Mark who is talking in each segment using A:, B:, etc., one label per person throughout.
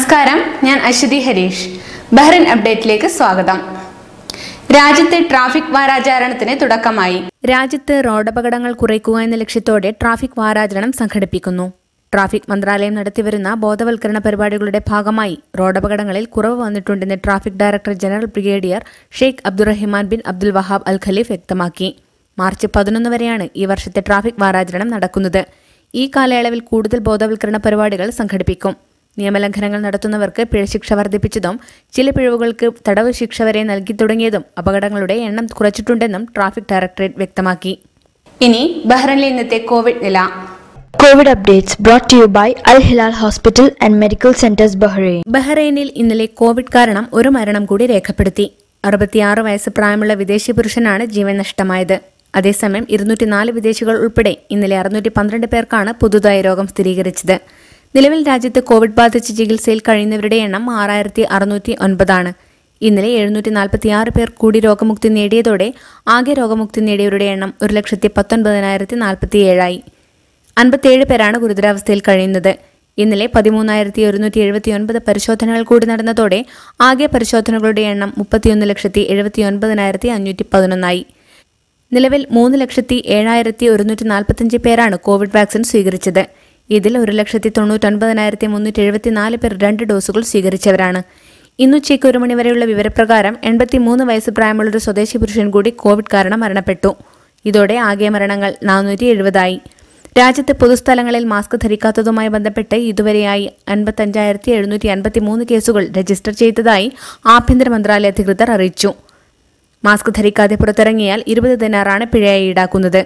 A: നമസ്കാരം ഞാൻ അശ്വതി ഹരീഷ് ബഹ്റിൻ അപ്ഡേറ്റിലേക്ക് സ്വാഗതം രാജ്യത്തെ ട്രാഫിക് വാരാചരണത്തിന് തുടക്കമായി
B: രാജ്യത്ത് റോഡപകടങ്ങൾ കുറയ്ക്കുക എന്ന ലക്ഷ്യത്തോടെ ട്രാഫിക് വാരാചരണം സംഘടിപ്പിക്കുന്നു ട്രാഫിക് മന്ത്രാലയം നടത്തിവരുന്ന ബോധവൽക്കരണ പരിപാടികളുടെ ഭാഗമായി റോഡപകടങ്ങളിൽ കുറവ് വന്നിട്ടുണ്ടെന്ന് traffic director general brigadier Sheikh Abdulrahman bin Abdul Wahab Al Khalifa വ്യക്തമാക്കി മാർച്ച് പതിനൊന്ന് വരെയാണ് ഈ വർഷത്തെ ട്രാഫിക് വാരാചരണം നടക്കുന്നത് ഈ കാലയളവിൽ കൂടുതൽ ബോധവൽക്കരണ പരിപാടികൾ സംഘടിപ്പിക്കും നിയമലംഘനങ്ങൾ നടത്തുന്നവർക്ക് പിഴശിക്ഷ വർദ്ധിപ്പിച്ചതും ചില പിഴവുകൾക്ക് തടവ് ശിക്ഷ വരെ നൽകി തുടങ്ങിയതും അപകടങ്ങളുടെ എണ്ണം കുറച്ചിട്ടുണ്ടെന്നും ട്രാഫിക് ഡയറക്ടറേറ്റ് വ്യക്തമാക്കി
A: ഇനി ബഹ്റിനിലെ ഇന്നത്തെ കോവിഡ് നില
C: COVID updates brought to you by Al Hilal Hospital and Medical Centers Bahrain.
B: ബഹ്റൈനിൽ ഇന്നലെ കോവിഡ് കാരണം ഒരു മരണം കൂടി രേഖപ്പെടുത്തി അറുപത്തിയാറ് വയസ്സ് പ്രായമുള്ള വിദേശി പുരുഷനാണ് ജീവൻ നഷ്ടമായത് അതേസമയം ഇരുന്നൂറ്റിനാല് വിദേശികൾ ഉൾപ്പെടെ ഇന്നലെ അറുന്നൂറ്റി പന്ത്രണ്ട് പേർക്കാണ് പുതുതായി രോഗം സ്ഥിരീകരിച്ചത് നിലവിൽ രാജ്യത്ത് കോവിഡ് ബാധിച്ച് ചികിത്സയിൽ കഴിയുന്നവരുടെ എണ്ണം ആറായിരത്തി അറുന്നൂറ്റി ഒൻപതാണ് ഇന്നലെ എഴുന്നൂറ്റി നാൽപ്പത്തിയാറ് പേർ കൂടി രോഗമുക്തി നേടിയതോടെ ആകെ രോഗമുക്തി നേടിയവരുടെ എണ്ണം ഒരു ലക്ഷത്തി പത്തൊൻപതിനായിരത്തി നാൽപ്പത്തിയേഴായി അൻപത്തിയേഴ് പേരാണ് ഗുരുതരാവസ്ഥയിൽ കഴിയുന്നത് ഇന്നലെ പതിമൂന്നായിരത്തി ഒരുന്നൂറ്റി എഴുപത്തി ഒൻപത് പരിശോധനകൾ കൂടി നടന്നതോടെ ആകെ പരിശോധനകളുടെ എണ്ണം മുപ്പത്തിയൊന്ന് ലക്ഷത്തി എഴുപത്തി ഒൻപതിനായിരത്തി അഞ്ഞൂറ്റി പതിനൊന്നായി നിലവിൽ മൂന്ന് ലക്ഷത്തി ഏഴായിരത്തി ഒരുന്നൂറ്റി നാൽപ്പത്തഞ്ച് പേരാണ് കോവിഡ് വാക്സിൻ സ്വീകരിച്ചത് ഇതിൽ ഒരു ലക്ഷത്തി തൊണ്ണൂറ്റൊൻപതിനായിരത്തി മുന്നൂറ്റി എഴുപത്തിനാല് പേർ രണ്ട് ഡോസുകൾ സ്വീകരിച്ചവരാണ് ഇന്നുച്ചയ്ക്ക് ഒരു മണിവരെയുള്ള വിവരപ്രകാരം എൺപത്തിമൂന്ന് വയസ്സ് പ്രായമുള്ള ഒരു സ്വദേശി പുരുഷൻ കൂടി കോവിഡ് കാരണം മരണപ്പെട്ടു ഇതോടെ ആകെ മരണങ്ങൾ നാനൂറ്റി എഴുപതായി രാജ്യത്ത് പൊതുസ്ഥലങ്ങളിൽ മാസ്ക് ധരിക്കാത്തതുമായി ബന്ധപ്പെട്ട് ഇതുവരെയായി അൻപത്തഞ്ചായിരത്തി എഴുന്നൂറ്റി അൻപത്തി മൂന്ന് കേസുകൾ രജിസ്റ്റർ ചെയ്തതായി ആഭ്യന്തര മന്ത്രാലയ അധികൃതർ അറിയിച്ചു മാസ്ക് ധരിക്കാതെ പുറത്തിറങ്ങിയാൽ ഇരുപത് ദിനാറാണ് പിഴയായി ഈടാക്കുന്നത്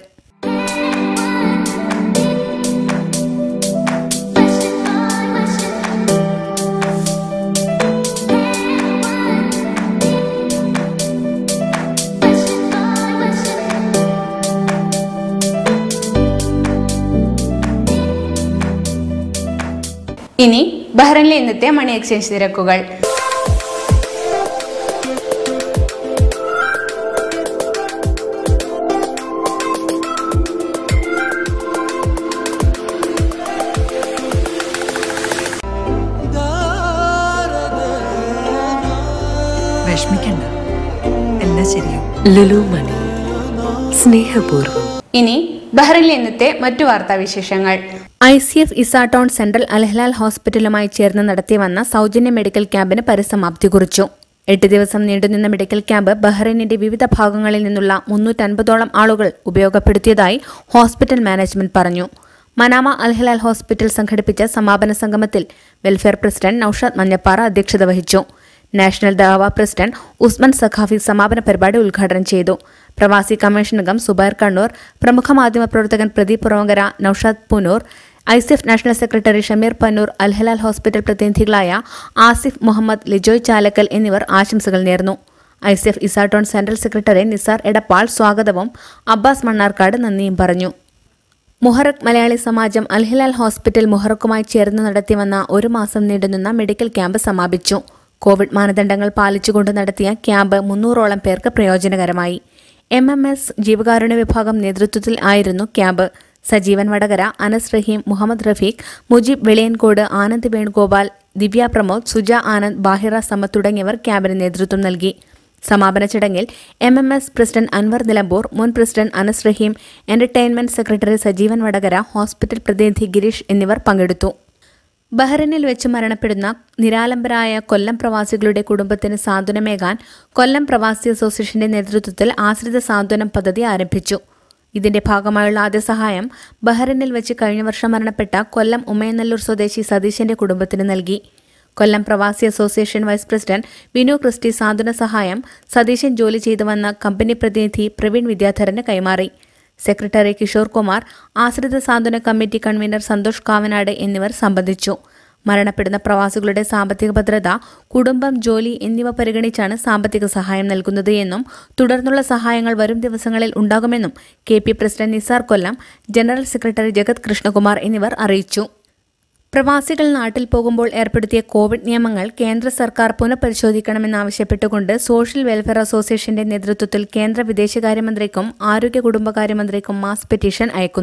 A: ഇനി ബഹ്റിനിലെ ഇന്നത്തെ മണി എക്സ്ചേഞ്ച് നിരക്കുകൾ
D: വിഷമിക്കണ്ട എല്ലാം ശരിയാവും ലുലു മണി സ്നേഹപൂർവ്വം
A: ഇനി ബഹ്റിനിലെ ഇന്നത്തെ മറ്റു വാർത്താവിശേഷങ്ങൾ
B: I C F Isa Town central Al Hilal ഹോസ്പിറ്റലുമായി ചേർന്ന് നടത്തിവന്ന സൗജന്യ മെഡിക്കൽ ക്യാമ്പിന് പരിസമാപ്തി കുറിച്ചു എട്ട് ദിവസം നീണ്ടുനിന്ന മെഡിക്കൽ ക്യാമ്പ് ബഹ്റൈനിന്റെ വിവിധ ഭാഗങ്ങളിൽ നിന്നുള്ള മുന്നൂറ്റൻപതോളം ആളുകൾ ഉപയോഗപ്പെടുത്തിയതായി ഹോസ്പിറ്റൽ മാനേജ്മെന്റ് പറഞ്ഞു മനാമ അൽഹലാൽ ഹോസ്പിറ്റൽ സംഘടിപ്പിച്ച സമാപന സംഗമത്തിൽ വെൽഫെയർ പ്രസിഡന്റ് നൌഷാദ് മഞ്ഞപ്പാറ അധ്യക്ഷത വഹിച്ചു നാഷണൽ ദാവ പ്രസിഡന്റ് ഉസ്മാൻ സഖാഫി സമാപന പരിപാടി ഉദ്ഘാടനം ചെയ്തു പ്രവാസി കമ്മീഷൻ അംഗം സുബൈർ കണ്ണൂർ പ്രമുഖ മാധ്യമപ്രവർത്തകൻ Pradeep Puravankara Noushad Poonoor ICF national secretary Shameer Pannur Al Hilal hospital പ്രതിനിധികളായ ആസിഫ് മുഹമ്മദ് ലിജോയ് ചാലക്കൽ എന്നിവർ ആശംസകൾ നേർന്നു ICF Isa Town central secretary Nisar Edappal സ്വാഗതവും അബ്ബാസ് മണ്ണാർക്കാട് നന്ദിയും പറഞ്ഞു Muharraq Malayali Samajam Al Hilal hospital മുഹറക്കുമായി ചേർന്ന് നടത്തിവന്ന ഒരു മാസം നീണ്ടുനിന്ന മെഡിക്കൽ ക്യാമ്പ് സമാപിച്ചു കോവിഡ് മാനദണ്ഡങ്ങൾ പാലിച്ചുകൊണ്ട് നടത്തിയ ക്യാമ്പ് മുന്നൂറോളം പേർക്ക് പ്രയോജനകരമായി എം എം എസ് ജീവകാരുണ്യ വിഭാഗം നേതൃത്വത്തിൽ ആയിരുന്നു ക്യാമ്പ് സജീവൻ വടകര അനസ് റഹീം മുഹമ്മദ് റഫീഖ് മുജീബ് വെളിയൻകോട് ആനന്ദ് വേണുഗോപാൽ ദിവ്യ പ്രമോദ് സുജ ആനന്ദ് ബാഹിറ സമത്ത് തുടങ്ങിയവർ ക്യാമ്പിന് നേതൃത്വം നൽകി സമാപന ചടങ്ങിൽ M M S president Anwar Nilambur മുൻ president Anas Rahim entertainment secretary Sajeevan Vadakara hospital പ്രതിനിധി ഗിരീഷ് എന്നിവർ പങ്കെടുത്തു ബഹ്റിനിൽ വെച്ച് മരണപ്പെടുന്ന നിരാലംബരായ കൊല്ലം പ്രവാസികളുടെ കുടുംബത്തിന് സാന്ത്വനമേകാൻ കൊല്ലം പ്രവാസി അസോസിയേഷന്റെ നേതൃത്വത്തിൽ ആശ്രിത സാന്ത്വനം പദ്ധതി ആരംഭിച്ചു ഇതിന്റെ ഭാഗമായുള്ള ആദ്യ സഹായം ബഹ്റിനിൽ വെച്ച് കഴിഞ്ഞ വർഷം മരണപ്പെട്ട കൊല്ലം ഉമയനല്ലൂർ സ്വദേശി സതീശന്റെ കുടുംബത്തിന് നൽകി Kollam Pravasi association vice president Vinu Christy സാന്ത്വന സഹായം സതീശൻ ജോലി ചെയ്തു വന്ന കമ്പനി പ്രതിനിധി പ്രവീൺ വിദ്യാധരന് കൈമാറി സെക്രട്ടറി കിഷോർ കുമാർ ആശ്രിത സാന്ത്വന കമ്മിറ്റി കൺവീനർ സന്തോഷ് കാവനാട് എന്നിവർ സംബന്ധിച്ചു മരണപ്പെടുന്ന പ്രവാസികളുടെ സാമ്പത്തിക ഭദ്രത കുടുംബം ജോലി എന്നിവ പരിഗണിച്ചാണ് സാമ്പത്തിക സഹായം നൽകുന്നത് എന്നും തുടർന്നുള്ള സഹായങ്ങൾ വരും ദിവസങ്ങളിൽ ഉണ്ടാകുമെന്നും K P president Nisar Kollam general secretary Jagath Krishnakumar എന്നിവർ അറിയിച്ചു പ്രവാസികൾ നാട്ടിൽ പോകുമ്പോൾ ഏർപ്പെടുത്തിയ കോവിഡ് നിയമങ്ങൾ കേന്ദ്ര സർക്കാർ പുനഃപരിശോധിക്കണമെന്നാവശ്യപ്പെട്ടുകൊണ്ട് സോഷ്യൽ വെൽഫെയർ അസോസിയേഷന്റെ നേതൃത്വത്തിൽ കേന്ദ്ര വിദേശകാര്യമന്ത്രിക്കും ആരോഗ്യ കുടുംബകാര്യമന്ത്രിക്കും മാസ് പെറ്റീഷൻ അയക്കുന്നു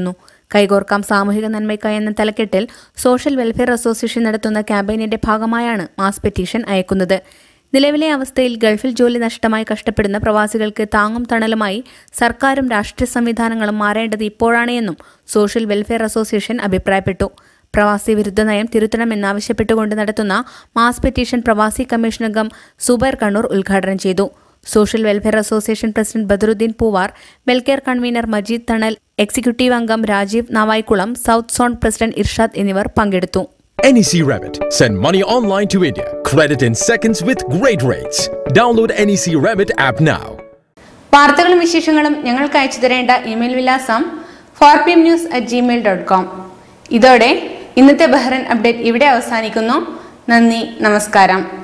B: കൈകോർക്കാം സാമൂഹിക നന്മയ്ക്കായി എന്ന തലക്കെട്ടിൽ സോഷ്യൽ വെൽഫെയർ അസോസിയേഷൻ നടത്തുന്ന ക്യാമ്പയിനിന്റെ ഭാഗമായാണ് മാസ് പെറ്റീഷൻ അയക്കുന്നത് നിലവിലെ അവസ്ഥയിൽ ഗൾഫിൽ ജോലി നഷ്ടമായി കഷ്ടപ്പെടുന്ന പ്രവാസികൾക്ക് താങ്ങും തണലുമായി സർക്കാരും രാഷ്ട്രീയ സംവിധാനങ്ങളും മാറേണ്ടത് ഇപ്പോഴാണ് എന്നും സോഷ്യൽ വെൽഫെയർ അസോസിയേഷൻ അഭിപ്രായപ്പെട്ടു പ്രവാസി വിരുദ്ധ നയം തിരുത്തണമെന്നാവശ്യപ്പെട്ടുകൊണ്ട് നടത്തുന്ന മാസ് പെറ്റീഷൻ പ്രവാസി കമ്മീഷൻ അംഗം സുബൈർ കണ്ണൂർ ഉദ്ഘാടനം ചെയ്തു social welfare association president Badaruddin Poovar welcare convener Majeed Thanal executive അംഗം Rajeev Navaikulam south zone president Irshad എന്നിവർ പങ്കെടുത്തു
E: NEC Rabbit. Send money online to India. Credit in seconds with great rates. Download NEC Rabbit app now.
A: വാർത്തകളും വിശേഷങ്ങളും ഞങ്ങൾക്ക് അയച്ചു തരേണ്ട ഇമെയിൽ വിലാസം four P M news at gmail dot com ഇതോടെ ഇന്നത്തെ ബഹ്റൻ അപ്ഡേറ്റ് ഇവിടെ അവസാനിക്കുന്നു നന്ദി നമസ്കാരം